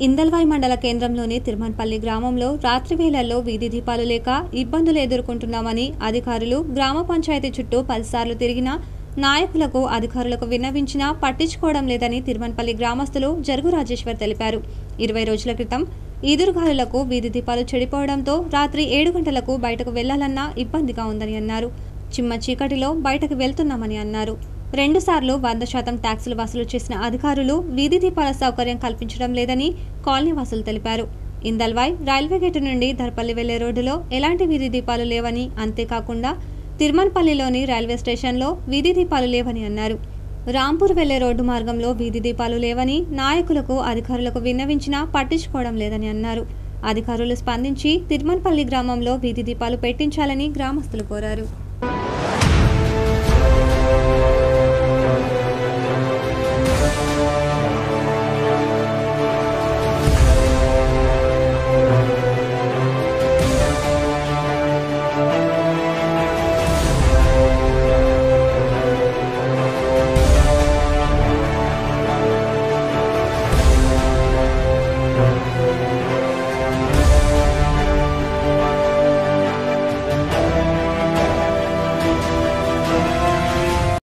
ఇందల్వాయి మండల కేంద్రంలోని తిరుమన్పల్లి గ్రామంలో రాత్రి వేళల్లో వీధి దీపాలు లేక ఇబ్బందులు ఎదుర్కొంటున్నామని అధికారులు గ్రామ పంచాయతీ చుట్టూ పలుసార్లు తిరిగినా నాయకులకు అధికారులకు విన్నవించినా పట్టించుకోవడం లేదని తిరుమన్పల్లి గ్రామస్తులు జరుగు రాజేశ్వర్ తెలిపారు ఇరవై రోజుల క్రితం ఈదురుగాలులకు వీధి దీపాలు చెడిపోవడంతో రాత్రి ఏడు గంటలకు బయటకు వెళ్లాలన్నా ఇబ్బందిగా ఉందని అన్నారు చిమ్మ చీకటిలో బయటకు వెళ్తున్నామని అన్నారు రెండుసార్లు వంద శాతం ట్యాక్సులు వసూలు చేసిన అధికారులు వీధి దీపాల సౌకర్యం కల్పించడం లేదని కాలనీ వాసులు తెలిపారు ఇందల్వాయ్ రైల్వే గేటు నుండి ధర్పల్లి వెళ్లే రోడ్డులో ఎలాంటి వీధి దీపాలు లేవని అంతేకాకుండా తిరుమన్పల్లిలోని రైల్వే స్టేషన్లో వీధి దీపాలు లేవని అన్నారు రాంపూర్ వెళ్లే రోడ్డు మార్గంలో వీధి దీపాలు లేవని నాయకులకు అధికారులకు విన్నవించినా పట్టించుకోవడం లేదని అన్నారు అధికారులు స్పందించి తిరుమన్పల్లి గ్రామంలో వీధి దీపాలు పెట్టించాలని గ్రామస్తులు కోరారు